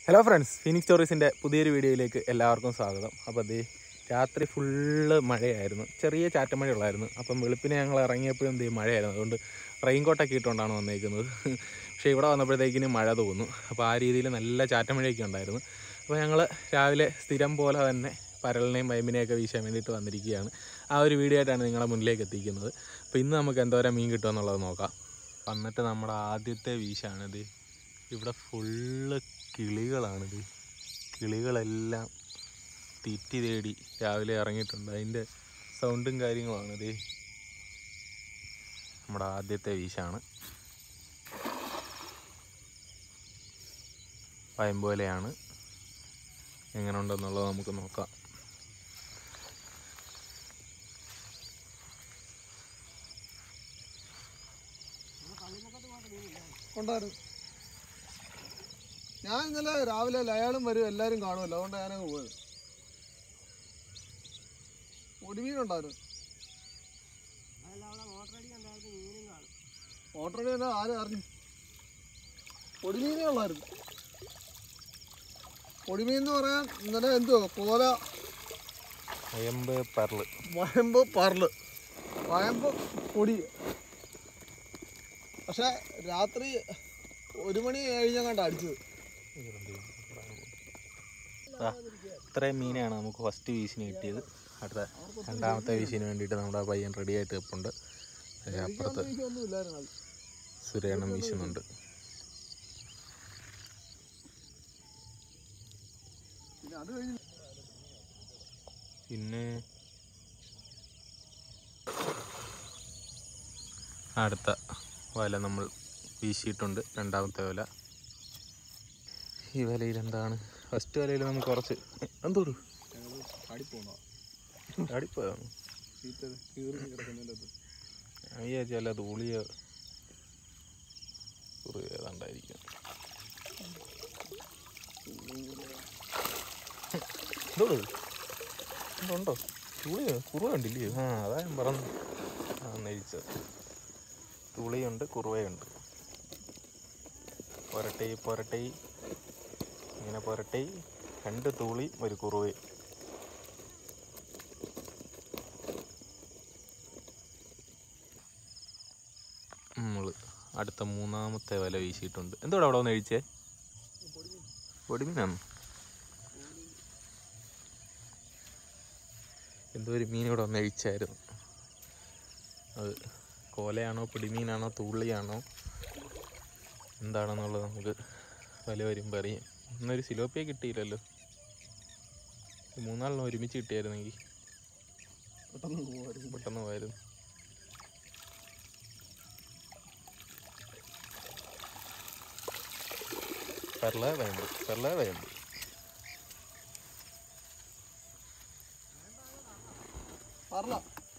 Hello friends phoenix സ്റ്റോറീസിൻ്റെ പുതിയൊരു വീഡിയോയിലേക്ക് എല്ലാവർക്കും സ്വാഗതം അപ്പോൾ ദേ രാത്രി ഫുള്ള് മഴയായിരുന്നു ചെറിയ ചാറ്റമഴ ഉള്ളായിരുന്നു അപ്പം വെളുപ്പിനെ ഞങ്ങൾ ഇറങ്ങിയപ്പോഴും എന്ത് ചെയ്യും മഴയായിരുന്നു അതുകൊണ്ട് റെയിൻകോട്ടൊക്കെ ഇട്ടുകൊണ്ടാണ് വന്നേക്കുന്നത് പക്ഷേ ഇവിടെ വന്നപ്പോഴത്തേക്കിന് മഴ തോന്നുന്നു അപ്പോൾ ആ രീതിയിൽ നല്ല ചാറ്റമഴയൊക്കെ ഉണ്ടായിരുന്നു അപ്പോൾ ഞങ്ങൾ രാവിലെ സ്ഥിരം പോലെ തന്നെ പരലിനെയും വൈമ്പിനെയൊക്കെ വീശാൻ വേണ്ടിയിട്ട് വന്നിരിക്കുകയാണ് ആ ഒരു വീഡിയോ ആയിട്ടാണ് നിങ്ങളുടെ മുന്നിലേക്ക് എത്തിക്കുന്നത് അപ്പോൾ ഇന്ന് നമുക്ക് എന്തോരം മീൻ കിട്ടുമെന്നുള്ളത് നോക്കാം വന്നിട്ട് നമ്മുടെ ആദ്യത്തെ വീശാണിത് ഇവിടെ ഫുള്ള് കിളികളാണിത് കിളികളെല്ലാം തീറ്റി തേടി രാവിലെ ഇറങ്ങിയിട്ടുണ്ട് അതിൻ്റെ സൗണ്ടും കാര്യങ്ങളുമാണിത് നമ്മുടെ ആദ്യത്തെ വീശാണ് പയമ്പോലെയാണ് എങ്ങനെ ഉണ്ടെന്നുള്ളത് നമുക്ക് നോക്കാം ഉണ്ടായിരുന്നു ഞാൻ ഇന്നലെ രാവിലെ ലയാളും വരും എല്ലാവരും കാണുമല്ലോ അതുകൊണ്ട് ഞാനങ്ങ് പോയത് ഒടിമീനുണ്ടായിരുന്നു ഓട്ടോടി തന്നെ ആരും അറിഞ്ഞു പൊടിമീനേ ഉള്ളായിരുന്നു പൊടിമീൻ എന്ന് പറയാൻ ഇന്നലെ എന്തോ കോല വയമ്പ് പരല് വയമ്പ് പറല് വയമ്പ് പൊടി പക്ഷെ രാത്രി ഒരു മണി കഴിഞ്ഞങ്ങാണ്ട് അടിച്ചത് ദാ, ഇത്രയും മീനാണ് നമുക്ക് ഫസ്റ്റ് വീശിന് കിട്ടിയത് അടുത്ത രണ്ടാമത്തെ വീശിന് വേണ്ടിയിട്ട് നമ്മുടെ പയ്യൻ റെഡി ആയിട്ട് വെപ്പുണ്ട് അതിൻ്റെ അപ്പുറത്ത് ഒന്നും ഇല്ലായിരുന്നു അത് സുരേണം വീശുന്നുണ്ട് പിന്നെ അത് കഴിഞ്ഞ് പിന്നെ അടുത്ത വല നമ്മൾ വീശിയിട്ടുണ്ട് രണ്ടാമത്തെ വല ഈ വലയിൽ എന്താണ് ഫസ്റ്റ് വലയിൽ നമുക്ക് കുറച്ച് എന്തോടു അടിപ്പോണോ അടിപ്പോയാണ് ചീത്ത കീറി കിടക്കുന്നതിൻ്റെ അത് ഞാൻ വിചാരിച്ചു അല്ല തൂളിയ കുറി ഏതാണ്ടായിരിക്കും എന്തോടു ഉണ്ടോ തുളിയോ കുറുവ ഉണ്ടില്ലയോ ആ അതാ ഞാൻ പറഞ്ഞു ആ നെരിച്ചത് തുളിയുണ്ട് കുറുവയുണ്ട് പൊരട്ടൈ പൊരട്ടൈ ഇങ്ങനെ പൊരട്ടൈ രണ്ട് തുളി ഒരു കുറുവയും നമ്മൾ അടുത്ത മൂന്നാമത്തെ വല വീശിയിട്ടുണ്ട് എന്തോടെ അവിടെ ഒന്ന് കഴിച്ചേ പൊടിമീനാണ് എന്തോ ഒരു മീൻ ഇവിടെ ഒന്ന് കഴിച്ചായിരുന്നു അത് കോലയാണോ പിടിമീനാണോ തുള്ളിയാണോ എന്താണെന്നുള്ളത് നമുക്ക് വല വരുമ്പോൾ അറിയാം ഇന്നൊരു സിലോപ്പിയ കിട്ടിയില്ലല്ലോ ഈ മൂന്നാളിനും ഒരുമിച്ച് കിട്ടിയായിരുന്നെങ്കിൽ പെട്ടെന്ന് പോകുമായിരുന്നു പെട്ടെന്ന് പോയായിരുന്നു പെർല വേണ്ട പെർല വേണ്ട പറഞ്ഞ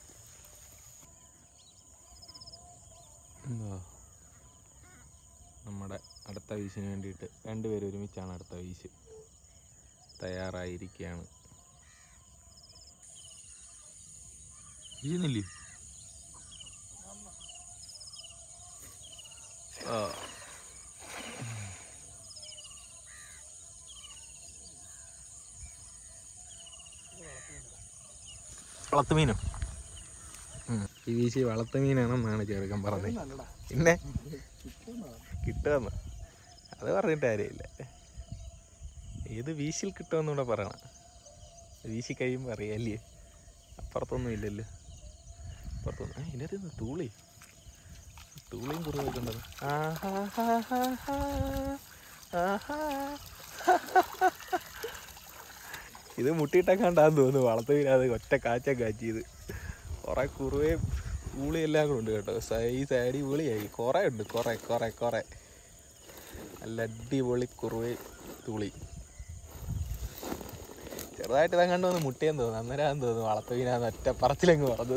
എന്താ നമ്മുടെ അടുത്ത വീശിന് വേണ്ടിയിട്ട് രണ്ടുപേരും ഒരുമിച്ചാണ് അടുത്ത വീശ് തയ്യാറായിരിക്കുകയാണ് വീഴുന്നില്ലേ ആ വളർത്തുമീനോ ഉം. ഈ വീശി വളർത്തുമീനാണെന്നാണ് ചെറുക്കൻ പറഞ്ഞത് നല്ലടാ പിന്നെ കിട്ടുമെന്ന് അത് പറഞ്ഞിട്ട് കാര്യമില്ല ഏത് വീശിൽ കിട്ടുമെന്നൂടെ പറയണം വീശി കഴിയുമ്പോൾ അറിയാല്ലേ അപ്പുറത്തൊന്നും ഇല്ലല്ലോ അപ്പുറത്തൊന്നും ആ ഇതിനകത്ത് തൂളി തൂളിയും കുറുവൊക്കെ ഉണ്ടത് ഇത് മുട്ടിയിട്ടൊക്കെ തോന്നുന്നു വളർത്തു വീരാതെ ഒറ്റ കാച്ച കാച്ചിയത് കുറെ കുറുവയും ഊളിയും എല്ലാം കൂടെ ഉണ്ട് കേട്ടോ സൈസ് അടിപൊളിയായി കുറേ ഉണ്ട് കുറേ കുറേ കുറേ നല്ല അടിപൊളി കുറുവയും തുളി ചെറുതായിട്ട് ഇതാ കണ്ടു വന്ന് മുട്ടിയെന്ന് തോന്നുന്നു അന്നേരം തോന്നുന്നു വളർത്തു വീനാന്ന് ഒറ്റ പറച്ചിലങ്ങ് പറഞ്ഞത്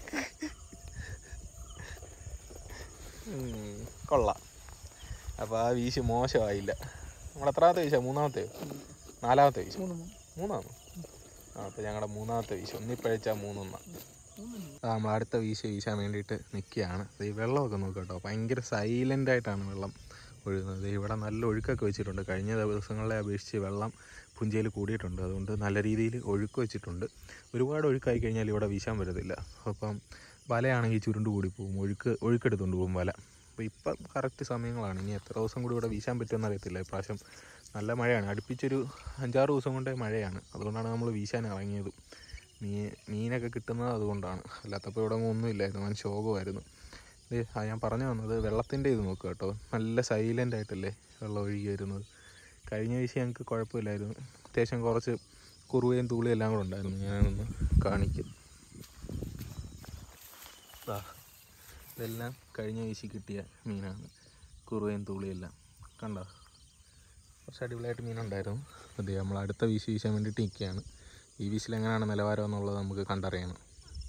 ഉം, കൊള്ളാം അപ്പോൾ ആ വീശ് മോശമായില്ല നമ്മൾ എത്രാമത്തെ വീശാ മൂന്നാമത്തെയോ നാലാമത്തെ വീശ് മൂന്നാമോ ആ അപ്പോൾ ഞങ്ങളുടെ മൂന്നാമത്തെ വീശ് ഒന്നിപ്പഴിച്ചാൽ മൂന്നൊന്നാ ആ നമ്മൾ അടുത്ത വീശ വീശാൻ വേണ്ടിയിട്ട് നിൽക്കുകയാണ് ഈ വെള്ളമൊക്കെ നോക്കാം കേട്ടോ ഭയങ്കര സൈലൻ്റ് ആയിട്ടാണ് വെള്ളം ഒഴുകുന്നത് ദേ ഇവിടെ നല്ല ഒഴുക്കൊക്കെ വെച്ചിട്ടുണ്ട് കഴിഞ്ഞ ദിവസങ്ങളെ അപേക്ഷിച്ച് വെള്ളം പുഞ്ചയിൽ കൂടിയിട്ടുണ്ട് അതുകൊണ്ട് നല്ല രീതിയിൽ ഒഴുക്ക് വെച്ചിട്ടുണ്ട് ഒരുപാട് ഒഴുക്കായി കഴിഞ്ഞാൽ ഇവിടെ വീശാൻ പറ്റത്തില്ല അപ്പം വലയാണെങ്കിൽ ചുരുണ്ട് കൂടി പോകും ഒഴുക്ക് ഒഴുക്കെടുത്തുകൊണ്ട് പോകും വല അപ്പോൾ ഇപ്പം കറക്റ്റ് സമയങ്ങളാണ് ഇനി എത്ര ദിവസം കൂടി ഇവിടെ വീശാൻ പറ്റുമെന്ന് അറിയത്തില്ല ഇപ്രാവശ്യം നല്ല മഴയാണ് അടുപ്പിച്ചൊരു അഞ്ചാറ് ദിവസം കൊണ്ടേ മഴയാണ് അതുകൊണ്ടാണ് നമ്മൾ വീശാൻ ഇറങ്ങിയത് മീൻ മീനൊക്കെ കിട്ടുന്നത് അതുകൊണ്ടാണ് അല്ലാത്തപ്പോൾ ഇവിടെ ഒന്നും ഇല്ലായിരുന്നു വൻ ശോകമായിരുന്നു ഇത് ആ ഞാൻ പറഞ്ഞു വന്നത് വെള്ളത്തിൻ്റെ ഇത് നോക്കുക കേട്ടോ നല്ല സൈലൻ്റ് ആയിട്ടല്ലേ വെള്ളം ഒഴുകി വരുന്നത് കഴിഞ്ഞ വീഴ്ച ഞങ്ങൾക്ക് കുഴപ്പമില്ലായിരുന്നു അത്യാവശ്യം കുറച്ച് കുറുവയും തൂളിയും എല്ലാം കൂടെ ഉണ്ടായിരുന്നു ഞാനൊന്ന് കാണിക്കും ദാ, ഇതെല്ലാം കഴിഞ്ഞ വീശി കിട്ടിയ മീനാണ് കുറുവയും തൂളിയെല്ലാം കണ്ടോ കുറച്ച് അടിപൊളിയായിട്ട് മീനുണ്ടായിരുന്നു അതെ നമ്മൾ അടുത്ത വീശി വീശാൻ വേണ്ടിയിട്ട് നിൽക്കുകയാണ് ഈ വീശിൽ എങ്ങനെയാണ് നിലവാരം എന്നുള്ളത് നമുക്ക് കണ്ടറിയണം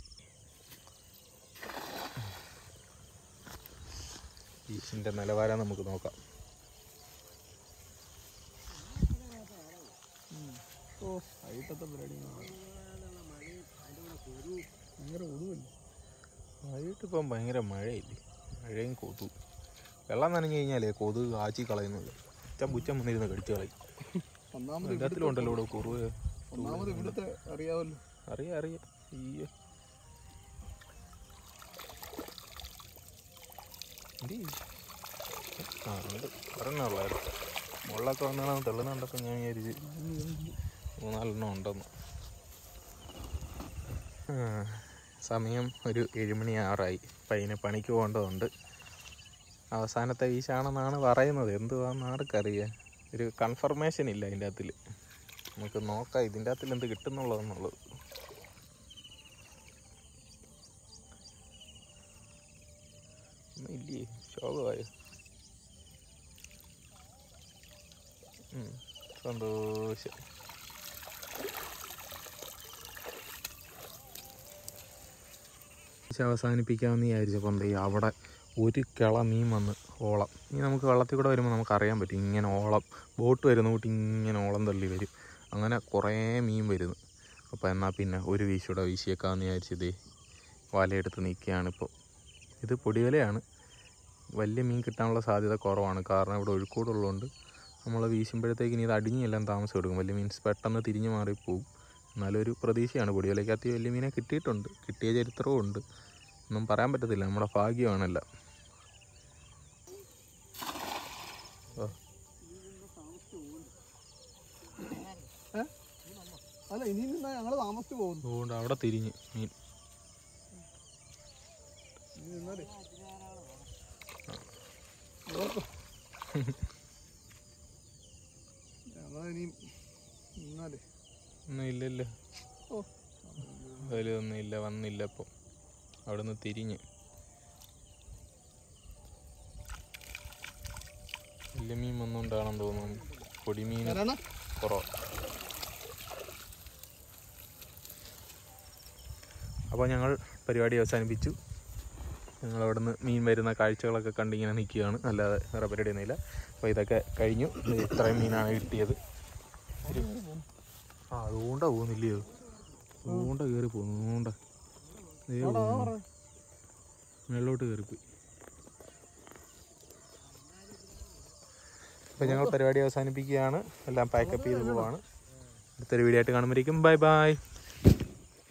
വീശിൻ്റെ നിലവാരം നമുക്ക് നോക്കാം ഓ വൈകിട്ടത്തെ പരിപാടി ഭയങ്കര ഒടുവല്ലേ വൈകിട്ടിപ്പം ഭയങ്കര മഴയില്ലേ മഴയും കൊതു വെള്ളം നനഞ്ഞു കഴിഞ്ഞാലേ കൊതു ആച്ചി കളയുന്നത് ഉച്ചം പുച്ചം വന്നിരുന്ന് കടിച്ചു കളയും ഒന്നാമത് എല്ലാത്തിലും ഉണ്ടല്ലോ ഇവിടെ കുറുവ് ഒന്നാമത് ഇവിടുത്തെ അറിയാവല്ലോ അറിയാം അറിയാം ഈ എന്ത് ചെയ്യും? ആ ഉണ്ട് ഒരെണ്ണമുള്ളായിരുന്നു മുകളിലൊക്കെ വന്നാണ് തെള്ളുന്ന കണ്ടപ്പോൾ ഞാൻ വിചാരിച്ച് മൂന്നാലെണ്ണം ഉണ്ടെന്ന് ആ, സമയം ഒരു ഏഴുമണി ആറായി പയ്യനെ പണിക്ക് പോകേണ്ടതുണ്ട് അവസാനത്തെ വീശാണെന്നാണ് പറയുന്നത് എന്തുവാന്ന് ആർക്കറിയാം ഒരു കൺഫർമേഷൻ ഇല്ല അതിൻ്റെ അകത്തിൽ നമുക്ക് നോക്കാം ഇതിൻ്റെ അകത്തിൽ എന്ത് കിട്ടുന്നുള്ളതെന്നുള്ളത് ഒന്നും ഇല്ലേ ശോകമായോ ഉം, സന്തോഷം വീശ് അവസാനിപ്പിക്കാമെന്ന് വിചാരിച്ചപ്പോൾ എന്താ ചെയ്യുക അവിടെ ഒരു കിള മീൻ വന്ന് ഓളം ഇനി നമുക്ക് വെള്ളത്തിൽ കൂടെ വരുമ്പോൾ നമുക്ക് അറിയാൻ പറ്റും ഇങ്ങനെ ഓളം ബോട്ട് വരുന്ന കൂട്ടി ഇങ്ങനെ ഓളം തള്ളി വരും അങ്ങനെ കുറേ മീൻ വരുന്നു അപ്പോൾ എന്നാൽ പിന്നെ ഒരു വീശൂടെ വീശിയേക്കാമെന്ന് വിചാരിച്ചതേ വലയെടുത്ത് നിൽക്കുകയാണിപ്പോൾ ഇത് പൊടിവലയാണ് വലിയ മീൻ കിട്ടാനുള്ള സാധ്യത കുറവാണ് കാരണം ഇവിടെ ഒഴുക്കൂടുള്ളതുകൊണ്ട് നമ്മൾ വീശുമ്പോഴത്തേക്ക് ഇനി ഇത് അടിഞ്ഞെല്ലാം താമസം എടുക്കും വലിയ മീൻസ് പെട്ടെന്ന് തിരിഞ്ഞു മാറിപ്പോവും എന്നാലും ഒരു പ്രതീക്ഷയാണ് പൊടിവലയ്ക്കകത്ത് വലിയ മീനെ കിട്ടിയിട്ടുണ്ട് കിട്ടിയ ചരിത്രവും ഉണ്ട് ഒന്നും പറയാൻ പറ്റത്തില്ല നമ്മുടെ ഭാഗ്യമാണല്ല അല്ല ഇനി നിന്നാ ഞങ്ങള് താമസിച്ചു പോകുന്നു അതുകൊണ്ട് അവിടെ തിരിഞ്ഞ് മീൻ ഇനി നിന്നാലേ നോക്ക്. ഞങ്ങളിനി നിന്നാലേ ഒന്നും ഇല്ലല്ലോ ഓ അതിലൊന്നും ഇല്ല വന്നില്ല ഇപ്പം അവിടെ നിന്ന് തിരിഞ്ഞ് വലിയ മീൻ വന്നുകൊണ്ടാണെന്ന് തോന്നുന്നു പൊടിമീൻ വരണ കുറവ് അപ്പോൾ ഞങ്ങൾ പരിപാടി അവസാനിപ്പിച്ചു ഞങ്ങൾ അവിടെ നിന്ന് മീൻ വരുന്ന കാഴ്ചകളൊക്കെ കണ്ടിങ്ങനെ നിൽക്കുകയാണ് അല്ലാതെ വേറെ പരിപാടിയൊന്നുമില്ല അപ്പോൾ ഇതൊക്കെ കഴിഞ്ഞു ഇത് ഇത്രയും മീനാണ് കിട്ടിയത് ഒരു ആ അതുകൊണ്ടാ പോകുന്നില്ലയോ അതുകൊണ്ടാ കയറി പോകുന്നു അതുകൊണ്ടാ ദേ പോകുന്നു. മേളിലോട്ട് കയറിപ്പോയി അപ്പോൾ ഞങ്ങൾ പരിപാടി അവസാനിപ്പിക്കുകയാണ് എല്ലാം പാക്കപ്പ് ചെയ്ത് പോവാണ് അടുത്തൊരു വീഡിയോ ആയിട്ട് കാണുമ്പോഴേക്കും ബൈ ബൈ